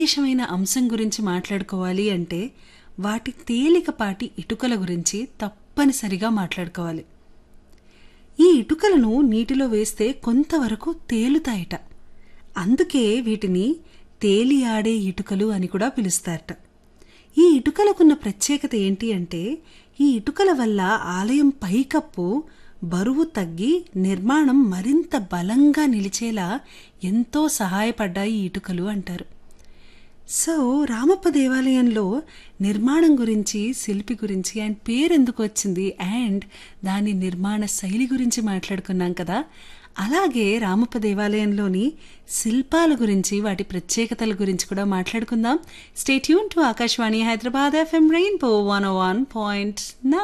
విశేషమైన అంశం గురించి మాట్లాడుకోవాలి అంటే వాటి తేలికపాటి ఇటుకల గురించి తప్పనిసరిగా మాట్లాడుకోవాలి ఈ ఇటుకలను నీటిలో వేస్తే కొంతవరకు తేలుతాయట అందుకే వీటిని తేలియాడే ఇటుకలు అని కూడా పిలుస్తారట ఈ ఇటుకలకున్న ప్రత్యేకత ఏంటి అంటే ఈ ఇటుకల వల్ల ఆలయం పైకప్పు బరువు తగ్గి నిర్మాణం మరింత బలంగా నిలిచేలా ఎంతో సహాయపడ్డాయి ఈ ఇటుకలు అంటారు సో రామప్ప దేవాలయంలో నిర్మాణం గురించి శిల్పి గురించి అండ్ పేరు ఎందుకు వచ్చింది అండ్ దాని నిర్మాణ శైలి గురించి మాట్లాడుకున్నాం కదా అలాగే రామప్ప దేవాలయంలోని శిల్పాల గురించి వాటి ప్రత్యేకతల గురించి కూడా మాట్లాడుకుందాం stay tuned to Akashvani Hyderabad FM rainbow one one point